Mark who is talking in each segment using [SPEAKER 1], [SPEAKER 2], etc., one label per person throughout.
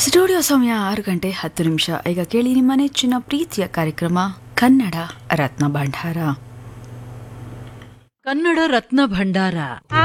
[SPEAKER 1] studio ಸಮಯ ಆರು ಗಂಟೆ ಹತ್ತು ನಿಮಿಷ ಈಗ ಕೇಳಿ ನಿಮ್ಮ ನೆಚ್ಚಿನ ಪ್ರೀತಿಯ ಕಾರ್ಯಕ್ರಮ ಕನ್ನಡ ರತ್ನ ಭಂಡಾರ
[SPEAKER 2] ಕನ್ನಡ ರತ್ನ ಭಂಡಾರ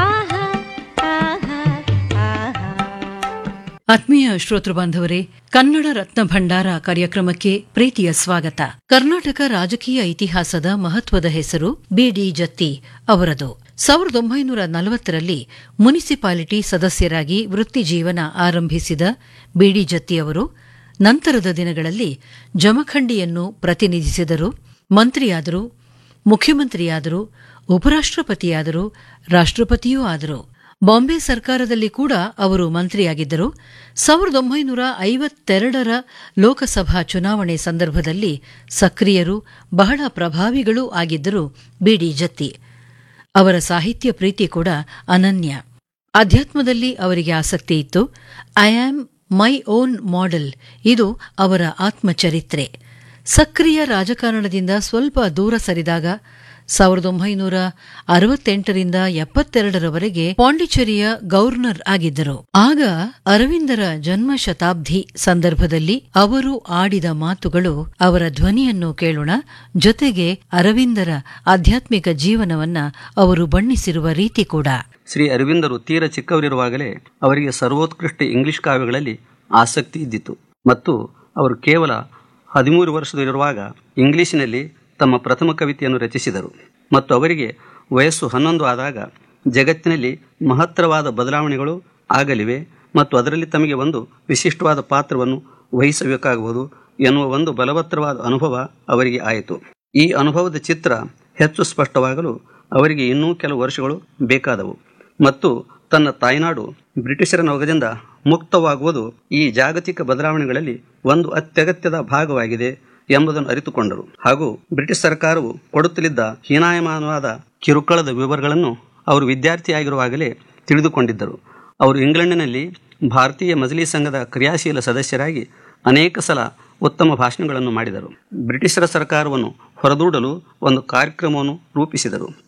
[SPEAKER 2] ಆತ್ಮೀಯ ಶ್ರೋತೃ ಬಾಂಧವರೇ ಕನ್ನಡ ರತ್ನ ಭಂಡಾರ ಕಾರ್ಯಕ್ರಮಕ್ಕೆ ಪ್ರೀತಿಯ ಸ್ವಾಗತ ಕರ್ನಾಟಕ ರಾಜಕೀಯ ಇತಿಹಾಸದ ಮಹತ್ವದ ಹೆಸರು ಬಿಡಿ ಜತ್ತಿ ಅವರದು ಸಾವಿರದ ಒಂಬೈನೂರ ನಲವತ್ತರಲ್ಲಿ ಮುನಿಸಿಪಾಲಿಟಿ ಸದಸ್ಯರಾಗಿ ವೃತ್ತಿ ಜೀವನ ಆರಂಭಿಸಿದ ಬಿಡಿ ಜತ್ತಿ ಅವರು ನಂತರದ ದಿನಗಳಲ್ಲಿ ಜಮಖಂಡಿಯನ್ನು ಪ್ರತಿನಿಧಿಸಿದರು ಮಂತ್ರಿಯಾದರು ಮುಖ್ಯಮಂತ್ರಿಯಾದರು ಉಪರಾಷ್ಟ್ರಪತಿಯಾದರು ರಾಷ್ಟ್ರಪತಿಯೂ ಆದರು ಬಾಂಬೆ ಸರ್ಕಾರದಲ್ಲಿ ಕೂಡ ಅವರು ಮಂತ್ರಿಯಾಗಿದ್ದರು ಸಾವಿರದ ಒಂಬೈನೂರ ಐವತ್ತೆರಡರ ಲೋಕಸಭಾ ಚುನಾವಣೆ ಸಂದರ್ಭದಲ್ಲಿ ಸಕ್ರಿಯರು ಬಹಳ ಪ್ರಭಾವಿಗಳೂ ಆಗಿದ್ದರು ಬಿಡಿ ಜತ್ತಿ ಅವರ ಸಾಹಿತ್ಯ ಪ್ರೀತಿ ಕೂಡ ಅನನ್ಯ ಅಧ್ಯಾತ್ಮದಲ್ಲಿ ಅವರಿಗೆ ಆಸಕ್ತಿ ಇತ್ತು I am my own model ಇದು ಅವರ ಆತ್ಮಚರಿತ್ರೆ ಸಕ್ರಿಯ ರಾಜಕಾರಣದಿಂದ ಸ್ವಲ್ಪ ದೂರ ಸರಿದಾಗ ಸಾವಿರದ ಒಂಬೈನೂರ ಅರವತ್ತೆಂಟರಿಂದ ಎಪ್ಪತ್ತೆರಡರವರೆಗೆ ಪಾಂಡಿಚೇರಿಯ ಗವರ್ನರ್ ಆಗಿದ್ದರು ಆಗ ಅರವಿಂದರ ಜನ್ಮ ಶತಾಬ್ದಿ ಸಂದರ್ಭದಲ್ಲಿ ಅವರು ಆಡಿದ ಮಾತುಗಳು ಅವರ ಧ್ವನಿಯನ್ನು ಕೇಳೋಣ ಜೊತೆಗೆ ಅರವಿಂದರ ಆಧ್ಯಾತ್ಮಿಕ ಜೀವನವನ್ನ ಅವರು ಬಣ್ಣಿಸಿರುವ ರೀತಿ ಕೂಡ
[SPEAKER 3] ಶ್ರೀ ಅರವಿಂದರು ತೀರ ಚಿಕ್ಕವರಿರುವಾಗಲೇ ಅವರಿಗೆ ಸರ್ವೋತ್ಕೃಷ್ಟ ಇಂಗ್ಲಿಷ್ ಕಾವ್ಯಗಳಲ್ಲಿ ಆಸಕ್ತಿ ಇದ್ದಿತು ಮತ್ತು ಅವರು ಕೇವಲ ಹದಿಮೂರು ವರ್ಷದಲ್ಲಿರುವಾಗ ಇಂಗ್ಲಿಷಿನಲ್ಲಿ ತಮ್ಮ ಪ್ರಥಮ ಕವಿತೆಯನ್ನು ರಚಿಸಿದರು ಮತ್ತು ಅವರಿಗೆ ವಯಸ್ಸು ಹನ್ನೊಂದು ಆದಾಗ ಜಗತ್ತಿನಲ್ಲಿ ಮಹತ್ತರವಾದ ಬದಲಾವಣೆಗಳು ಆಗಲಿವೆ ಮತ್ತು ಅದರಲ್ಲಿ ತಮಗೆ ಒಂದು ವಿಶಿಷ್ಟವಾದ ಪಾತ್ರವನ್ನು ವಹಿಸಬೇಕಾಗುವುದು ಎನ್ನುವ ಒಂದು ಬಲವತ್ತರವಾದ ಅನುಭವ ಅವರಿಗೆ ಆಯಿತು ಈ ಅನುಭವದ ಚಿತ್ರ ಹೆಚ್ಚು ಸ್ಪಷ್ಟವಾಗಲು ಅವರಿಗೆ ಇನ್ನೂ ಕೆಲವು ವರ್ಷಗಳು ಬೇಕಾದವು ಮತ್ತು ತನ್ನ ತಾಯ್ನಾಡು ಬ್ರಿಟಿಷರ ನೊಗದಿಂದ ಮುಕ್ತವಾಗುವುದು ಈ ಜಾಗತಿಕ ಬದಲಾವಣೆಗಳಲ್ಲಿ ಒಂದು ಅತ್ಯಗತ್ಯದ ಭಾಗವಾಗಿದೆ ಎಂಬುದನ್ನು ಅರಿತುಕೊಂಡರು ಹಾಗೂ ಬ್ರಿಟಿಷ್ ಸರ್ಕಾರವು ಕೊಡುತ್ತಲಿದ್ದ ಹೀನಾಯಮಾನವಾದ ಕಿರುಕುಳದ ವಿವರಗಳನ್ನು ಅವರು ವಿದ್ಯಾರ್ಥಿಯಾಗಿರುವಾಗಲೇ ತಿಳಿದುಕೊಂಡಿದ್ದರು ಅವರು ಇಂಗ್ಲೆಂಡಿನಲ್ಲಿ ಭಾರತೀಯ ಮಜಲಿ ಸಂಘದ ಕ್ರಿಯಾಶೀಲ ಸದಸ್ಯರಾಗಿ ಅನೇಕ ಸಲ ಉತ್ತಮ ಭಾಷಣಗಳನ್ನು ಮಾಡಿದರು ಬ್ರಿಟಿಷರ ಸರ್ಕಾರವನ್ನು ಹೊರದೂಡಲು ಒಂದು ಕಾರ್ಯಕ್ರಮವನ್ನು ರೂಪಿಸಿದರು